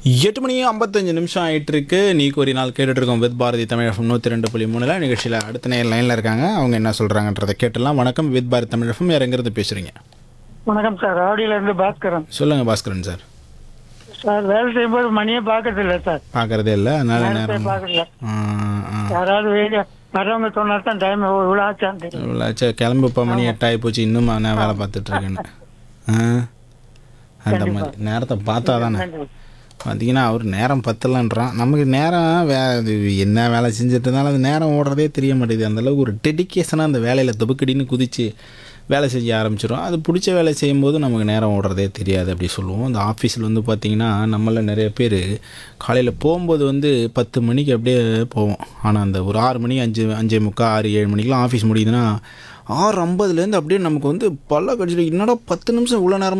எட்டு மணி ஐம்பத்தஞ்சு நிமிஷம் ஆயிட்டு இருக்கு நீ ஒரு நாள் கேட்டுட்டு இருக்கோம் வித் பாரதி தமிழ் எஃப்எம் நூற்றி ரெண்டு புள்ளி மூணுல நிகழ்ச்சியில் அடுத்த நேரம் லைனில் இருக்காங்க அவங்க என்ன சொல்கிறாங்கன்றதை கேட்டுலாம் வணக்கம் வித் பாரதி தமிழ் எஃப்எம் யார் எங்கேருந்து பேசுகிறீங்க வணக்கம் சார் ஆவடியில இருந்து பாஸ்கரன் சொல்லுங்கள் பாஸ்கரன் சார் சார் வேலை செய்யும்போது மணியே பார்க்கறது இல்லை சார் பார்க்குறதே இல்லை அதனால நேரத்தை நேரம் பார்க்கல ஆ, ஆ. யாராவது வெளியே வரவங்க சொன்னா தான் டைம் இவ்வளோ ஆச்சான்னு தெரியும் இவ்வளோ சரி கிளம்புப்பா மணி எட்டாகி போச்சு இன்னும் நான் வேலை பார்த்துட்டு இருக்கேன்னு ஆ அந்த மாதிரி நேரத்தை பார்த்தா தானே நன்றி. பார்த்தீங்கன்னா அவர் நேரம் பத்தலன்றான் நமக்கு நேரம் வே இது என்ன வேலை செஞ்சுட்டு இருந்தாலும் அது நேரம் ஓடுறதே தெரிய மாட்டேங்குது அந்தளவுக்கு ஒரு டெடிக்கேஷனாக அந்த வேலையில் துபக்கடின்னு குதித்து வேலை செய்ய ஆரம்பிச்சிடும் அது பிடிச்ச வேலை செய்யும்போது நமக்கு நேரம் ஓடுறதே தெரியாது அப்படி சொல்லுவோம் அந்த ஆஃபீஸில் வந்து பார்த்திங்கன்னா நம்மள நிறைய பேர் காலையில் போகும்போது வந்து பத்து மணிக்கு அப்படியே போவோம் ஆனால் அந்த ஒரு ஆறு மணி அஞ்சு அஞ்சே முக்கால் ஆறு ஏழு மணிக்கெலாம் ஆஃபீஸ் முடியுதுன்னா ஆறு ஐம்பதுலேருந்து அப்படியே நமக்கு வந்து பல்ல கடிச்சிட்டு என்னடா பத்து நிமிஷம் இவ்வளோ நேரமா